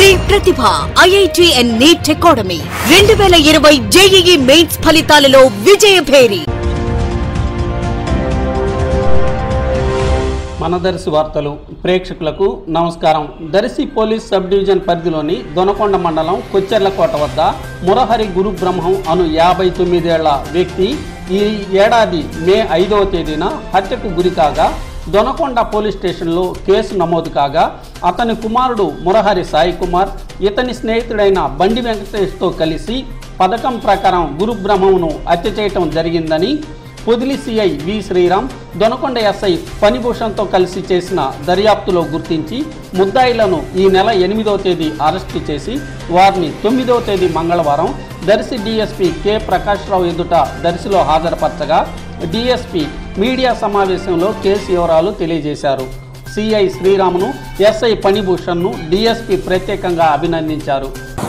Shri Prathibha IIT and NEET academy రెండు వేల ఇరవై జేఈఈ మెయిన్స్ ఫలితాలలో విజయభేరి మన దర్శి వార్తలు ప్రేక్షకులకు నమస్కారం దర్శి పోలీస్ సబ్ డివిజన్ పరిధిలోని దొనకొండ మండలం కొచ్చెర్లకోట వద్ద మురహరి గురు బ్రహ్మం అను యాభై తొమ్మిదేళ్ల వ్యక్తి ఈ ఏడాది మే ఐదవ తేదీన హత్యకు గురి కాగా దొనకొండ పోలీస్ స్టేషన్లో కేసు నమోదు కాగా అతని కుమారుడు మురహరి సాయి కుమార్ ఇతని స్నేహితుడైన బండి వెంకటేష్తో కలిసి పథకం ప్రకారం గురు బ్రహ్మమును హత్య చేయటం జరిగిందని Podili CI V Sriram Donakonda SI ఫణిభూషణ్తో కలిసి చేసిన దర్యాప్తులో గుర్తించి ముద్దాయిలను ఈ నెల ఎనిమిదవ తేదీ అరెస్టు చేసి వారిని తొమ్మిదవ తేదీ మంగళవారం దర్శి డీఎస్పీ కె ప్రకాశ్రావు ఎదుట దర్శిలో హాజరుపరచగా డీఎస్పీ మీడియా సమావేశంలో కేసు వివరాలు తెలియజేశారు సిఐ శ్రీరామును ఎస్ఐ ఫణిభూషణ్ను డీఎస్పీ ప్రత్యేకంగా అభినందించారు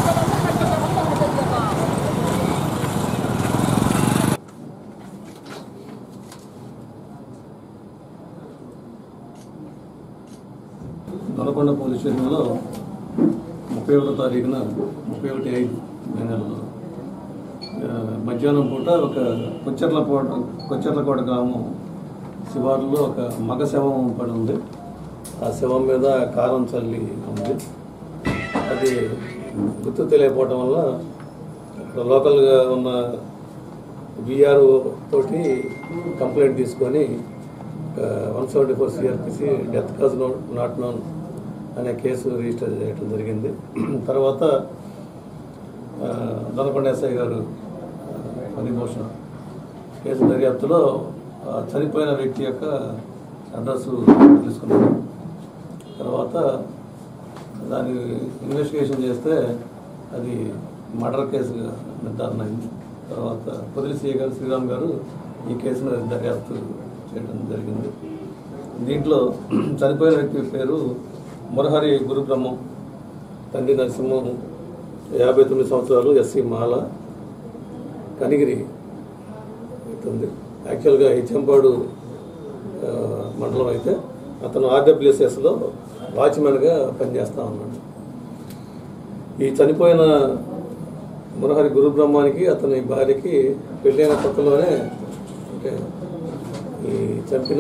దొనకొండ పోలీస్ స్టేషన్లో ముప్పై ఒకటో తారీఖున ముప్పై ఒకటి ఐదు మే నెలలో ఆ, మధ్యాహ్నం పూట ఒక కొచ్చెర్లకోట కొచ్చెర్లకోట గ్రామం శివారులో ఒక మగ శవం పడి ఉంది ఆ శవం మీద కారం చల్లి ఉంది అది గుర్తు తెలియకపోవటం వల్ల అక్కడ లోకల్గా ఉన్న విఆర్ఓ తోటి కంప్లైంట్ తీసుకొని one seventy four CrPC death cause not known అనే కేసు రిజిస్టర్ చేయడం జరిగింది తర్వాత ఆ, దొనకొండ ఎస్ఐ గారు పనిభూషణ్ కేసు దర్యాప్తులో ఆ, చనిపోయిన వ్యక్తి యొక్క అడ్రస్ తెలుసుకున్నారు తర్వాత దాని ఇన్వెస్టిగేషన్ చేస్తే అది మర్డర్ కేసుగా నిర్ధారణ అయింది తర్వాత పొదిలి సిఐ గారు శ్రీరామ్ గారు ఈ కేసును దర్యాప్తు చేయడం జరిగింది దీంట్లో చనిపోయిన వ్యక్తి పేరు మురహరి గురుబ్రహ్మం తండ్రి నరసింహం యాభై తొమ్మిది సంవత్సరాలు ఎస్సీ మాల కనిగిరి అవుతుంది యాక్చువల్గా హెచ్చంపాడు ఆ, మండలం అయితే అతను ఆర్డబ్ల్యూఎస్ఎస్లో వాచ్మెన్గా పనిచేస్తూ ఉన్నాడు ఈ చనిపోయిన మురహరి గురుబ్రహ్మానికి అతని భార్యకి పెళ్ళైన కొత్తలోనే అంటే ఈ చంపిన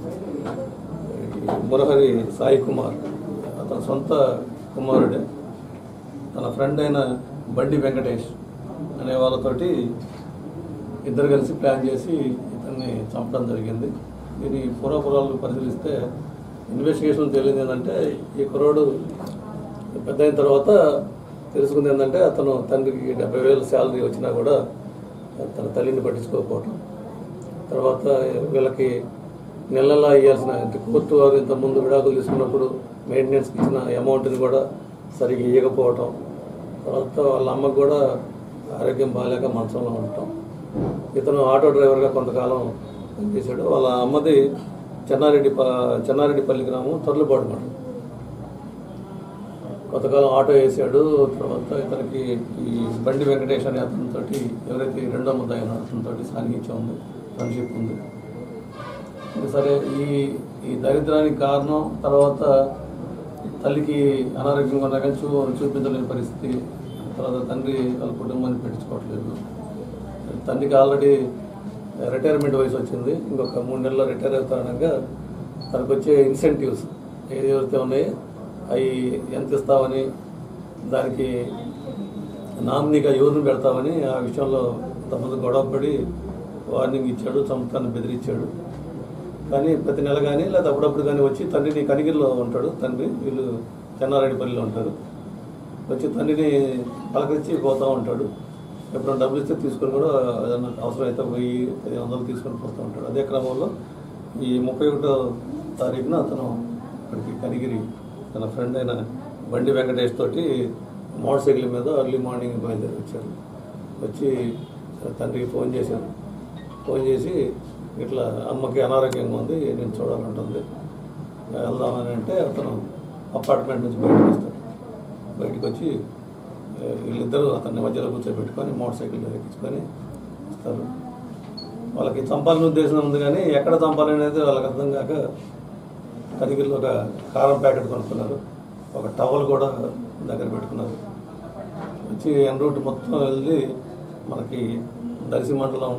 ఈ మురహరి సాయి కుమార్ అతని సొంత కుమారుడే తన ఫ్రెండ్ అయిన బండి వెంకటేష్ అనే వాళ్ళతోటి ఇద్దరు కలిసి ప్లాన్ చేసి ఇతన్ని చంపడం జరిగింది దీని పూర్వపురాలు పరిశీలిస్తే ఇన్వెస్టిగేషన్ తెలియదు ఏంటంటే ఈ కుర్రోడు పెద్ద అయిన తర్వాత తెలుసుకుంది ఏంటంటే అతను తండ్రికి డెబ్బై వేలు శాలరీ వచ్చినా కూడా తన తల్లిని పట్టించుకోకపోవటం తర్వాత వీళ్ళకి నెల నెలా ఇవ్వాల్సిన అంటే కోర్టు వారు ఇంతకుముందు విడాకులు తీసుకున్నప్పుడు మెయింటెనెన్స్కి ఇచ్చిన అమౌంట్ని కూడా సరిగ్గా ఇవ్వకపోవటం తర్వాత వాళ్ళ అమ్మకు కూడా ఆరోగ్యం బాగాలేక మంచంలో ఉండటం ఇతను ఆటో డ్రైవర్గా కొంతకాలం పనిచేశాడు వాళ్ళ అమ్మది చెన్నారెడ్డి ప చెన్నారెడ్డిపల్లి గ్రామం తొర్లపాడు మండలం కొంతకాలం ఆటో వేసాడు తర్వాత ఇతనికి ఈ బండి వెంకటేష్ అనే అతనితో ఎవరైతే ఈ రెండో ముద్ద అయిన అతనితో సాన్నిహిత్యం ఉంది ఫ్రెండ్షిప్ ఉంది ఇంకా సరే ఈ ఈ దరిద్రానికి కారణం తర్వాత తల్లికి అనారోగ్యంగా ఉన్నా కానీ చూ చూపించలేని పరిస్థితి తర్వాత తండ్రి వాళ్ళ కుటుంబాన్ని పెట్టించుకోవట్లేదు తండ్రికి ఆల్రెడీ రిటైర్మెంట్ వయసు వచ్చింది ఇంకొక మూడు నెలల్లో రిటైర్ అవుతాడనగా తనకు వచ్చే ఇన్సెంటివ్స్ ఏదైతే ఉన్నాయో అవి ఎంత ఇస్తామని దానికి నామినీగా ఎవరిని పెడతామని ఆ విషయంలో తమకు గొడవపడి వార్నింగ్ ఇచ్చాడు చంపుతాన్ని బెదిరించాడు కానీ ప్రతి నెల కానీ లేదా అప్పుడప్పుడు కానీ వచ్చి తండ్రిని కనిగిరిలో ఉంటాడు తండ్రి వీళ్ళు చెన్నారెడ్డిపల్లిలో ఉంటారు వచ్చి తండ్రిని పలకరించి పోతూ ఉంటాడు ఎప్పుడైనా డబ్బులు ఇస్తే తీసుకొని కూడా ఏదైనా అవసరమైతే వెయ్యి పదిహేను వందలు తీసుకొని పోతూ ఉంటాడు అదే క్రమంలో ఈ ముప్పై ఒకటో తారీఖున అతను అక్కడికి కనిగిరి తన ఫ్రెండ్ అయిన బండి వెంకటేష్ తోటి మోటార్ సైకిల్ మీద ఎర్లీ మార్నింగ్ బయలుదేరి వచ్చారు వచ్చి తండ్రికి ఫోన్ చేశాను ఫోన్ చేసి ఇట్లా అమ్మకి అనారోగ్యంగా ఉంది నేను చూడాలంటుంది వెళ్దామని అంటే అతను అపార్ట్మెంట్ నుంచి బయటకు వస్తాడు బయటకు వచ్చి ఆ, వీళ్ళిద్దరూ అతన్ని మధ్యలో కూర్చోబెట్టుకొని మోటార్ సైకిల్ మీద ఎక్కించుకొని వస్తారు వాళ్ళకి చంపాలని ఉద్దేశం ఉంది కానీ ఎక్కడ చంపాలి అనేది వాళ్ళకి అర్థం కాక కనిగిరిలో ఒక కారం ప్యాకెట్ కొనుక్కున్నారు ఒక టవల్ కూడా దగ్గర పెట్టుకున్నారు వచ్చి ఎన్ రూట్ మొత్తం వెళ్ళి మనకి దర్శి మండలం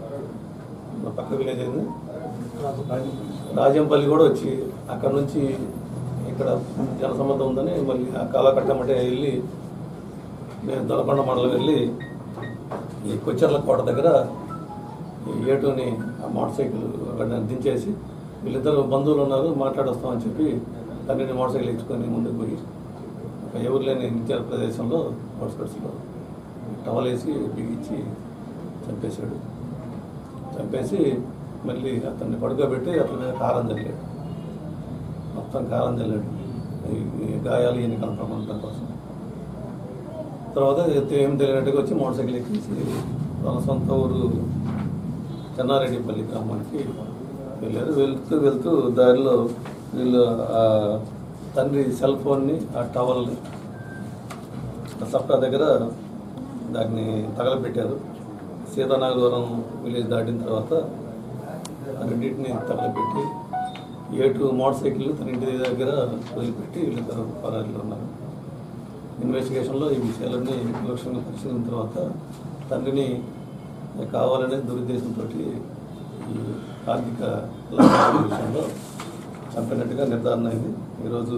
మన పక్క విలేజ్ అయింది రాజంపల్లి కూడా వచ్చి అక్కడ నుంచి ఇక్కడ జనసమ్మతం ఉందని మళ్ళీ ఆ కాలకట్టమటే వెళ్ళి మేము దొనకొండ మండలం వెళ్ళి ఈ కొచ్చెర్ల కోట దగ్గర ఈ ఏటుని ఆ మోటార్ సైకిల్ వాడిని దించేసి వీళ్ళిద్దరు బంధువులు ఉన్నారు మాట్లాడొస్తామని చెప్పి తండ్రిని మోటార్ సైకిల్ ఇచ్చుకొని ముందుకు పోయి ఒక ఎవరు లేని నిత్యాల ప్రదేశంలో అవుట్స్కట్స్లో టవల్ వేసి బిగించి చంపేశాడు చంపేసి మళ్ళీ అతన్ని పడుకోబెట్టి అతని మీద కారం చల్లాడు మొత్తం కారం చల్లాడు ఈ- ఈ గాయాలు ఈయన కనపడడం కోసం తర్వాత ఏం తెలియనట్టుగా వచ్చి మోటార్ సైకిల్ ఎక్కేసి వాళ్ళ సొంత ఊరు చెన్నారెడ్డిపల్లి గ్రామానికి వెళ్ళారు వెళ్తూ వెళ్తూ దారిలో వీళ్ళు ఆ తండ్రి సెల్ ఫోన్ని ఆ టవల్ని ఆ సప్తా దగ్గర దాన్ని తగలబెట్టారు సీతానాగవరం విలేజ్ దాటిన తర్వాత ఆ రెండింటిని తగలబెట్టి ఏటు మోటార్ సైకిల్ తన ఇంటి దగ్గర వదిలిపెట్టి వీళ్ళిద్దరు పరారీలో ఉన్నారు ఇన్వెస్టిగేషన్లో ఈ విషయాలన్నీ నిర్లక్ష్యంగా పరిశీలించిన తర్వాత తండ్రిని కావాలనే దురుద్దేశంతో ఈ ఆర్థిక లాభాల విషయంలో చంపినట్టుగా నిర్ధారణ అయింది ఈరోజు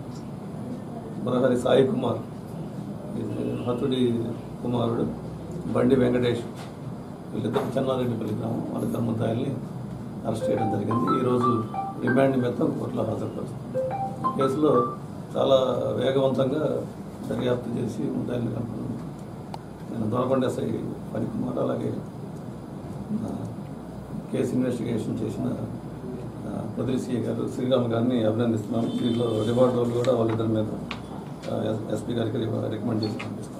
మురహరి సాయి కుమార్ ఈ హతుడి కుమారుడు బండి వెంకటేష్ వీళ్ళిద్దరు చెన్నారెడ్డిపల్లి గ్రామం వాళ్ళిద్దరు ముద్దాయిల్ని అరెస్ట్ చేయడం జరిగింది ఈరోజు రిమాండ్ నిమిత్తం కోర్టులో హాజరుపరుస్తుంది ఈ కేసులో చాలా వేగవంతంగా దర్యాప్తు చేసి ముద్దాయిల్ని కనుక్కున్నాను నేను దొరకొండ ఎస్ఐ పనికుమార్ అలాగే ఆ, కేసు ఇన్వెస్టిగేషన్ చేసిన ఆ, పొదిలి సిఐ గారు శ్రీరామ్ గారిని అభినందిస్తున్నాను దీంట్లో రివార్డ్ రోల్ కూడా వాళ్ళిద్దరి మీద ఎస్పీ గారికి రికమెండ్ చేసి పంపిస్తాను